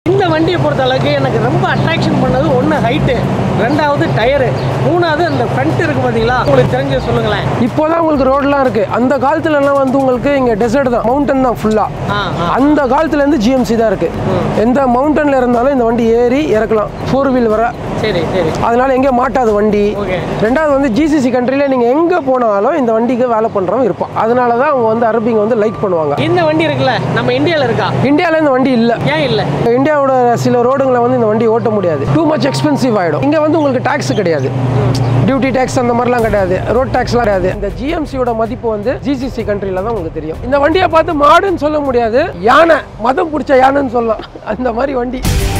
இந்த வண்டியை பொறுத்த அளவுக்கு எனக்கு ரொம்ப அட்ராக்ஷன் பண்ணது ஒன்று ஹைட்டு ரெண்டாவது டயரு மூணாவது அந்த ஃப்ரண்ட் இருக்கு பார்த்தீங்களா உங்களுக்கு தெரிஞ்சு சொல்லுங்களேன் இப்போதான் உங்களுக்கு ரோட்லாம் இருக்கு அந்த காலத்துல எல்லாம் வந்து உங்களுக்கு இங்க டெசர்ட் தான் மவுண்டன் தான் ஃபுல்லா ஆ ஆ அந்த காலத்துல இருந்து ஜிஎம்சி தான் இருக்கு எந்த மவுண்டன்ல இருந்தாலும் இந்த வண்டி ஏறி இறக்கலாம் ஃபோர் வீல் வர சரி சரி அதனால எங்கே மாட்டாது வண்டி ஓகே ரெண்டாவது வந்து ஜிசிசி கண்ட்ரில நீங்க எங்க போனாலும் இந்த வண்டிக்கு வேலை பண்றவங்க இருப்பான் அதனால தான் அவங்க வந்து அரபிங்க வந்து லைக் பண்ணுவாங்க இந்த வண்டி இருக்குல்ல நம்ம இந்தியாவில் இருக்கா இந்தியாவில் இந்த வண்டி இல்லை ஏன் இல்லை இந்தியாவோட சில ரோடுங்களை வந்து இந்த வண்டி ஓட்ட முடியாது டூ மச் எக்ஸ்பென்சிவ் ஆகிடும் இங்கே வந்து உங்களுக்கு டேக்ஸ் கிடையாது டியூட்டி டேக்ஸ் அந்த மாதிரிலாம் கிடையாது ரோட் டேக்ஸ்லாம் கிடையாது இந்த ஜிஎம்சியோட மதிப்பு வந்து ஜிசிசி கண்ட்ரில தான் உங்களுக்கு தெரியும் இந்த வண்டியை பார்த்து மாடுன்னு சொல்ல முடியாது யானை மதம் பிடிச்ச யானைன்னு சொல்லலாம் அந்த மாதிரி வண்டி